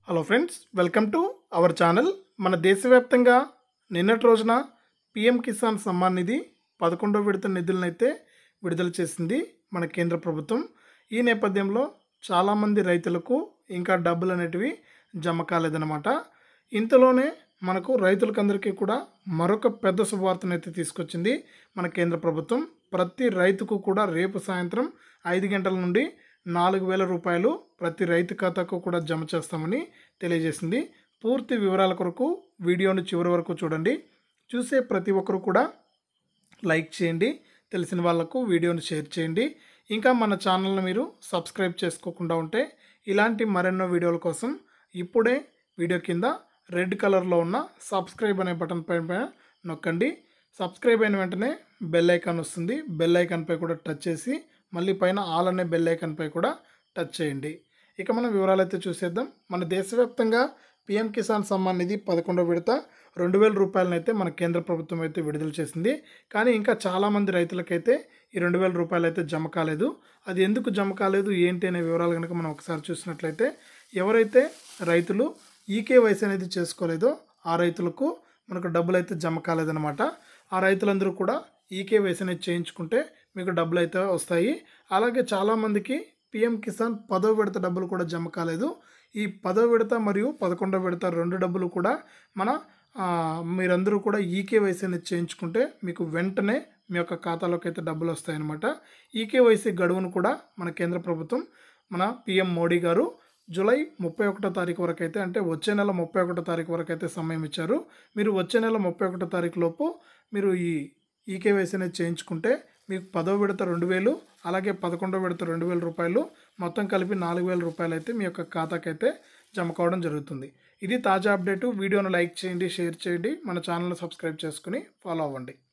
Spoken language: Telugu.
hello friends welcome to our channel మన దేశవ్యాప్తంగా నిన్నటి రోజున పిఎం కిసాన్ సమ్మాన్ నిధి పదకొండవ విడత నిధులనైతే విడుదల చేసింది మన కేంద్ర ప్రభుత్వం ఈ నేపథ్యంలో చాలామంది రైతులకు ఇంకా డబ్బులు అనేటివి జమ కాలేదన్నమాట ఇంతలోనే మనకు రైతులకందరికీ కూడా మరొక పెద్ద శుభవార్తనైతే తీసుకొచ్చింది మన కేంద్ర ప్రభుత్వం ప్రతి రైతుకు కూడా రేపు సాయంత్రం ఐదు గంటల నుండి నాలుగు వేల రూపాయలు ప్రతి రైతు ఖాతాకు కూడా జమ చేస్తామని తెలియజేసింది పూర్తి వివరాల కొరకు వీడియోను చివరి వరకు చూడండి చూసే ప్రతి ఒక్కరు కూడా లైక్ చేయండి తెలిసిన వాళ్ళకు వీడియోని షేర్ చేయండి ఇంకా మన ఛానల్ని మీరు సబ్స్క్రైబ్ చేసుకోకుండా ఉంటే ఇలాంటి మరెన్నో వీడియోల కోసం ఇప్పుడే వీడియో కింద రెడ్ కలర్లో ఉన్న సబ్స్క్రైబ్ అనే బటన్ పైన నొక్కండి సబ్స్క్రైబ్ అయిన వెంటనే బెల్ ఐకాన్ వస్తుంది బెల్ ఐకాన్పై కూడా టచ్ చేసి మళ్ళీ పైన ఆల్ అనే బెల్ ఐకాన్పై కూడా టచ్ చేయండి ఇక మనం వివరాలు అయితే చూసేద్దాం మన దేశవ్యాప్తంగా పిఎం కిసాన్ సమ్మాన్ నిధి పదకొండవ విడత రెండు వేల రూపాయలనైతే మన కేంద్ర ప్రభుత్వం అయితే విడుదల చేసింది కానీ ఇంకా చాలామంది రైతులకైతే ఈ రెండు వేల రూపాయలు అయితే జమ కాలేదు అది ఎందుకు జమ కాలేదు ఏంటి అనే వివరాలు కనుక మనం ఒకసారి చూసినట్లయితే ఎవరైతే రైతులు ఈకేవైసీ అనేది చేసుకోలేదో ఆ రైతులకు మనకు డబ్బులు అయితే జమ కాలేదన్నమాట ఆ రైతులందరూ కూడా ఈకేవైసీ అనేది చేయించుకుంటే మీకు డబ్బులు అయితే వస్తాయి అలాగే చాలామందికి పిఎం కిసాన్ పదో విడత డబ్బులు కూడా జమ కాలేదు ఈ పదో విడత మరియు పదకొండో విడత రెండు డబ్బులు కూడా మన ఆ, మీరందరూ కూడా ఈకేవైసీ అనేది చేయించుకుంటే మీకు వెంటనే మీ యొక్క ఖాతాలోకి అయితే డబ్బులు వస్తాయన్నమాట ఈకేవైసీ గడువును కూడా మన కేంద్ర ప్రభుత్వం మన పిఎం మోడీ గారు జూలై ముప్పై ఒకటో తారీఖు వరకు అయితే అంటే వచ్చే నెల ముప్పై ఒకటో తారీఖు వరకు అయితే సమయం ఇచ్చారు మీరు వచ్చే నెల ముప్పై ఒకటో తారీఖు లోపు మీరు ఈ ఈకేవైసీ అనేది చేయించుకుంటే మీకు పదో విడత రెండు వేలు అలాగే పదకొండో విడత రెండు వేల రూపాయలు మొత్తం కలిపి నాలుగు వేల రూపాయలు అయితే మీ యొక్క ఖాతాకైతే జమ కావడం జరుగుతుంది ఇది తాజా అప్డేటు వీడియోను లైక్ చేయండి షేర్ చేయండి మన ఛానల్ని సబ్స్క్రైబ్ చేసుకుని ఫాలో అవ్వండి